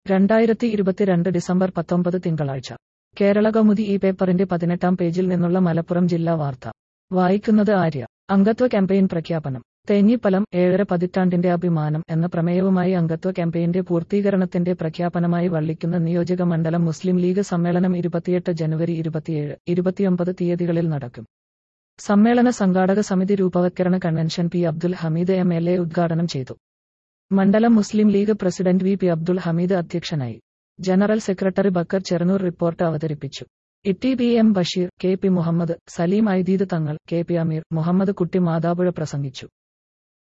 രണ്ടായിരത്തി ഇരുപത്തിരണ്ട് ഡിസംബർ പത്തൊമ്പത് തിങ്കളാഴ്ച കേരള കൗമുദി ഈ പേപ്പറിന്റെ പതിനെട്ടാം പേജിൽ നിന്നുള്ള മലപ്പുറം ജില്ലാ വാർത്ത വായിക്കുന്നത് ആര്യ അംഗത്വ ക്യാമ്പയിൻ പ്രഖ്യാപനം തേഞ്ഞിപ്പലം ഏഴര പതിറ്റാണ്ടിന്റെ അഭിമാനം എന്ന പ്രമേയവുമായി അംഗത്വ ക്യാമ്പയിന്റെ പൂർത്തീകരണത്തിന്റെ പ്രഖ്യാപനമായി വള്ളിക്കുന്ന നിയോജക മണ്ഡലം മുസ്ലിം ലീഗ് സമ്മേളനം ഇരുപത്തിയെട്ട് ജനുവരി ഇരുപത്തിയേഴ് ഇരുപത്തിയൊമ്പത് തീയതികളിൽ നടക്കും സമ്മേളന സംഘാടക സമിതി രൂപവത്കരണ convention P Abdul Hameed M L A ഉദ്ഘാടനം ചെയ്തു മണ്ഡലം Muslim League president V P Abdul Hameed അധ്യക്ഷനായി general secretary Bakkar Cherunoor report അവതരിപ്പിച്ചു Itty P M Basheer K P Muhammad Saleem Aideed Thangal K P അമീർ മുഹമ്മദ് കുട്ടി മാതാപുഴ പ്രസംഗിച്ചു